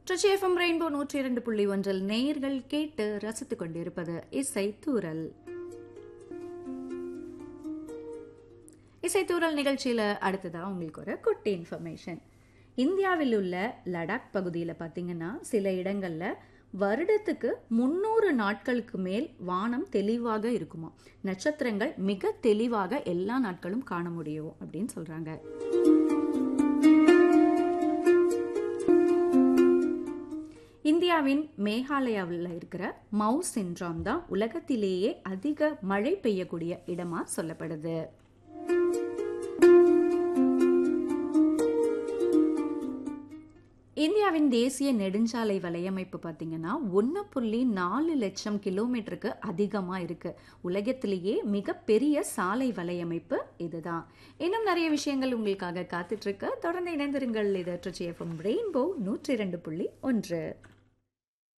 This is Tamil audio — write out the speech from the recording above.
ட்ரிச்சி எஃப்எம் ரெயின்போ நூற்றி இரண்டு புள்ளி ஒன்றில் நேயர்கள் கேட்டு ரசித்துக் கொண்டிருப்பது இசை தூரல் இசை தூரல் நிகழ்ச்சியில் அடுத்ததா உங்களுக்கு ஒரு குட்டி இன்ஃபர்மேஷன் இந்தியாவில் உள்ள லடாக் பகுதியில் பார்த்தீங்கன்னா சில இடங்களில் வருடத்துக்கு முந்நூறு நாட்களுக்கு மேல் வானம் தெளிவாக இருக்குமா நட்சத்திரங்கள் மிக தெளிவாக எல்லா நாட்களும் காண முடியும் அப்படின்னு சொல்றாங்க இந்தியாவின் மேகாலயாவில் இருக்கிற மவு சின்ட்ராம் தான் உலகத்திலேயே அதிக மழை பெய்யக்கூடிய இடமா சொல்லப்படுது இந்தியாவின் தேசிய நெடுஞ்சாலை வலையமைப்பு பார்த்தீங்கன்னா ஒன்று புள்ளி நாலு லட்சம் கிலோமீட்டருக்கு அதிகமாக இருக்கு உலகத்திலேயே மிகப்பெரிய சாலை வலையமைப்பு இதுதான் இன்னும் நிறைய விஷயங்கள் உங்களுக்காக காத்துட்டு இருக்கு தொடர்ந்து இணைந்திருங்கள் இது ட்ரிச்சி எஃப்எம் ரெயின்போ நூற்றி இரண்டு புள்ளி ஒன்று